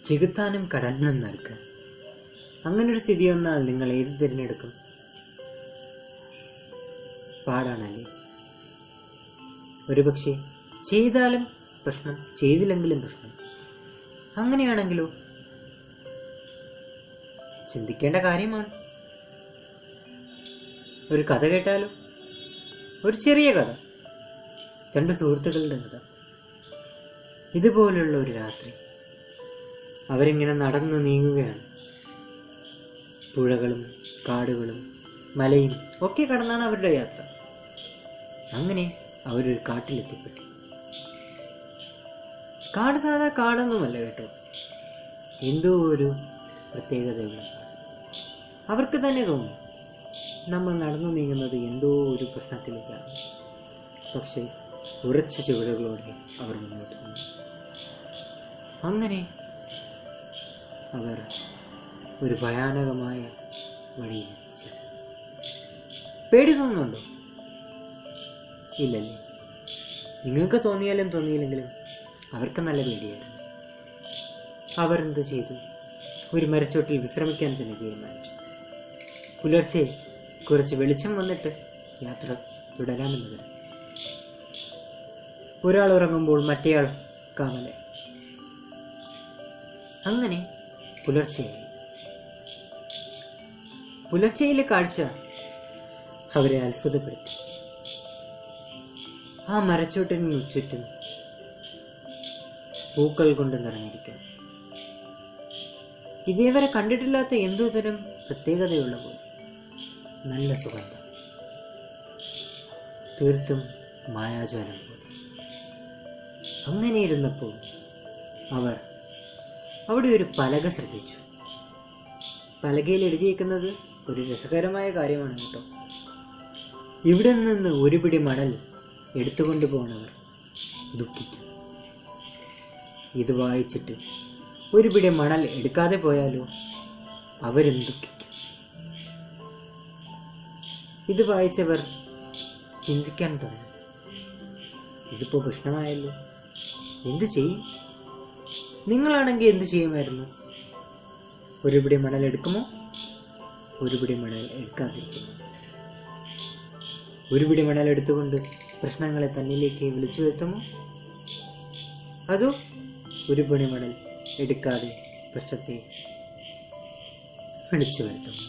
ചെകുത്താനും കടലിനും നടുക്ക് അങ്ങനെ ഒരു സ്ഥിതി വന്നാൽ നിങ്ങൾ ഏത് തിരഞ്ഞെടുക്കും പാടാണല്ലേ ഒരുപക്ഷെ ചെയ്താലും പ്രശ്നം ചെയ്തില്ലെങ്കിലും പ്രശ്നം അങ്ങനെയാണെങ്കിലോ ചിന്തിക്കേണ്ട കാര്യമാണ് ഒരു കഥ കേട്ടാലോ ഒരു ചെറിയ കഥ രണ്ട് സുഹൃത്തുക്കളുടെ കഥ ഇതുപോലുള്ള ഒരു രാത്രി അവരിങ്ങനെ നടന്നു നീങ്ങുകയാണ് പുഴകളും കാടുകളും മലയും ഒക്കെ കടന്നാണ് അവരുടെ യാത്ര അങ്ങനെ അവരൊരു കാട്ടിലെത്തിപ്പെട്ടു കാട് സാധാ കാടൊന്നുമല്ല കേട്ടോ എന്തോ ഒരു പ്രത്യേകതയുള്ള കാട് അവർക്ക് തന്നെ തോന്നി നമ്മൾ നടന്നു നീങ്ങുന്നത് എന്തോ ഒരു പ്രശ്നത്തിലേക്കാണ് പക്ഷേ ഉറച്ച ചുവടുകളോടെ അവർ മുന്നോട്ട് നീങ്ങി അങ്ങനെ അവർ ഒരു ഭയാനകമായ വഴിയിൽ എത്തിച്ചേർന്നു പേടി തോന്നുന്നുണ്ടോ ഇല്ലല്ലേ നിങ്ങൾക്ക് തോന്നിയാലും തോന്നിയില്ലെങ്കിലും അവർക്ക് നല്ല പേടിയായിരുന്നു അവർ എന്ത് ചെയ്തു ഒരു മരച്ചോട്ടിൽ വിശ്രമിക്കാൻ തന്നെ തീരുമാനിച്ചു പുലർച്ചെ കുറച്ച് വെളിച്ചം വന്നിട്ട് യാത്ര തുടരാമെന്ന് കരുതി ഒരാൾ ഉറങ്ങുമ്പോൾ മറ്റേയാൾ കാവലെ അങ്ങനെ പുലർച്ചയായി പുലർച്ചയിലെ കാഴ്ച അവരെ അത്ഭുതപ്പെടുത്തി ആ മരച്ചോട്ടിന് ചുറ്റും പൂക്കൾ കൊണ്ട് നിറഞ്ഞിരിക്കുന്നു ഇതേവരെ കണ്ടിട്ടില്ലാത്ത എന്തോ തരം പ്രത്യേകതയുള്ള പോലെ നല്ല സുഗന്ധം തീർത്തും മായാജാലം പോലെ അങ്ങനെ ഇരുന്നപ്പോൾ അവർ അവിടെ ഒരു പലക ശ്രദ്ധിച്ചു പലകയിൽ എഴുതിയേക്കുന്നത് ഒരു രസകരമായ കാര്യമാണ് കേട്ടോ ഇവിടെ നിന്ന് ഒരു പിടി മണൽ എടുത്തുകൊണ്ട് പോകുന്നവർ ദുഃഖിക്കും ഇത് വായിച്ചിട്ട് ഒരു പിടി മണൽ എടുക്കാതെ പോയാലോ അവരും ദുഃഖിക്കും ഇത് വായിച്ചവർ ചിന്തിക്കാൻ തുടങ്ങി ഇതിപ്പോ പ്രശ്നമായല്ലോ എന്ത് ചെയ്യും നിങ്ങളാണെങ്കിൽ എന്ത് ചെയ്യുമായിരുന്നു ഒരു പിടി മണൽ എടുക്കുമോ ഒരു പിടി മണൽ എടുക്കാതിരിക്കുമോ ഒരു പിടി മണൽ എടുത്തുകൊണ്ട് പ്രശ്നങ്ങളെ തന്നിലേക്ക് വിളിച്ചു വരുത്തുമോ അതോ ഒരു പിടി മണൽ എടുക്കാതെ പ്രശ്നത്തെ വിളിച്ചു വരുത്തുമോ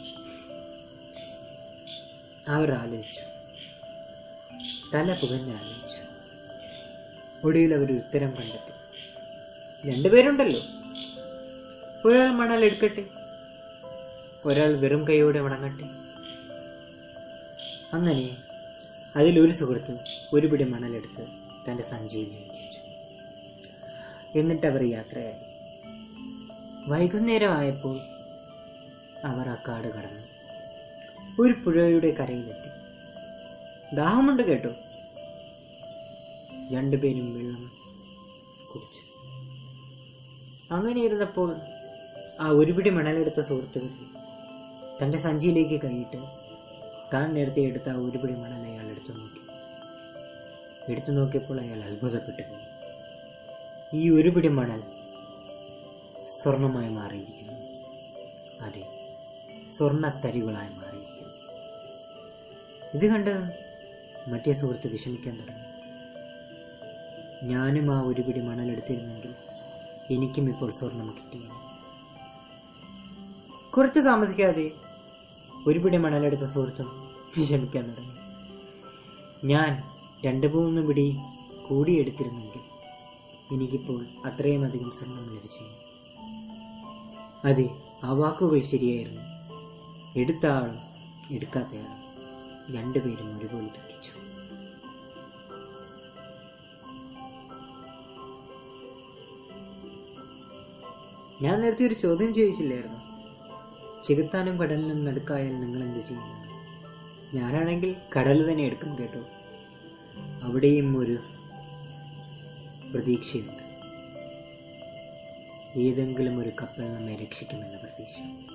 അവർ ആലോചിച്ചു തല പുകഞ്ഞ് ആലോചിച്ചു ഒടുവിൽ അവർ ഉത്തരം കണ്ടെത്തി രണ്ടുപേരുണ്ടല്ലോ ഒരാൾ മണൽ എടുക്കട്ടെ ഒരാൾ വെറും കൈയോടെ മടങ്ങട്ടെ അങ്ങനെ അതിലൊരു സുഹൃത്ത് ഒരു പിടി മണലെടുത്ത് തൻ്റെ സഞ്ചിയിൽ വെച്ചു എന്നിട്ട് അവർ യാത്രയായി വൈകുന്നേരമായപ്പോൾ അവർ ആ കാട് കടന്നു ഒരു പുഴയുടെ കരയിലെത്തി ദാഹമുണ്ട് കേട്ടോ രണ്ടുപേരും വെള്ളം കുടിച്ചു അങ്ങനെ ഇരുന്നപ്പോൾ ആ ഒരു പിടി മണലെടുത്ത സുഹൃത്തുക്കൾ തൻ്റെ സഞ്ചിയിലേക്ക് കൈയിട്ട് താൻ നേരത്തെ എടുത്ത ആ ഒരു പിടി മണൽ അയാൾ എടുത്തു നോക്കി എടുത്തു നോക്കിയപ്പോൾ അയാൾ അത്ഭുതപ്പെട്ടു പോയി ഈ ഒരു പിടി മണൽ സ്വർണമായി മാറിയിരിക്കുന്നു അതെ സ്വർണ്ണത്തരികളായി മാറിയിരിക്കുന്നു ഇത് കണ്ട് മറ്റേ സുഹൃത്ത് വിഷമിക്കാൻ തുടങ്ങി ഞാനും ആ ഒരു പിടി മണൽ എടുത്തിരുന്നെങ്കിൽ എനിക്കും ഇപ്പോൾ സ്വർണം കിട്ടിയിരുന്നു കുറച്ച് താമസിക്കാതെ ഒരു പിടി മണലെടുത്ത സുഹൃത്തും വിഷമിക്കാൻ തുടങ്ങി ഞാൻ രണ്ട് മൂന്ന് പിടി കൂടി എടുത്തിരുന്നെങ്കിൽ എനിക്കിപ്പോൾ അത്രയും അധികം സ്വർണം ലഭിച്ചു അതെ ആ വാക്കുകൾ ശരിയായിരുന്നു എടുത്ത ആളും എടുക്കാത്തയാളും രണ്ടുപേരും ഒരുപോലെ ദുഃഖിച്ചു ഞാൻ നേരത്തെ ഒരു ചോദ്യം ചോദിച്ചില്ലായിരുന്നു ചെകുത്താനും കടലിനും നടുക്കായാൽ നിങ്ങൾ എന്ത് ചെയ്യും ഞാനാണെങ്കിൽ കടൽ തന്നെ എടുക്കും കേട്ടോ അവിടെയും ഒരു പ്രതീക്ഷയുണ്ട് ഏതെങ്കിലും ഒരു കപ്പൽ നമ്മെ രക്ഷിക്കുമെന്ന പ്രതീക്ഷ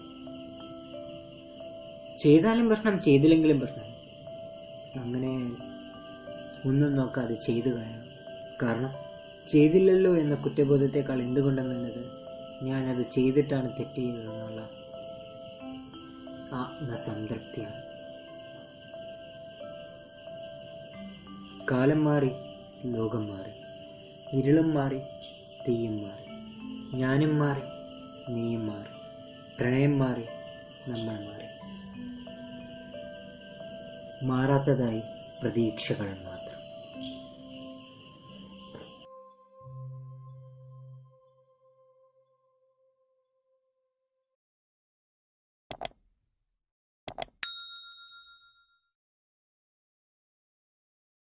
ചെയ്താലും പ്രശ്നം ചെയ്തില്ലെങ്കിലും പ്രശ്നം അങ്ങനെ ഒന്നും നോക്കാതെ ചെയ്തു കളയണം കാരണം ചെയ്തില്ലല്ലോ എന്ന കുറ്റബോധത്തെക്കാൾ എന്തുകൊണ്ടും നല്ലത് ഞാനത് ചെയ്തിട്ടാണ് തെറ്റ് ചെയ്തതെന്നുള്ള ആത്മസംതൃപ്തിയാണ് കാലം മാറി ലോകം മാറി ഇരുളും മാറി തീയും മാറി ഞാനും മാറി നീയും മാറി പ്രണയം മാറി നമ്മൾ മാറി മാറാത്തതായി പ്രതീക്ഷകൾ മാറി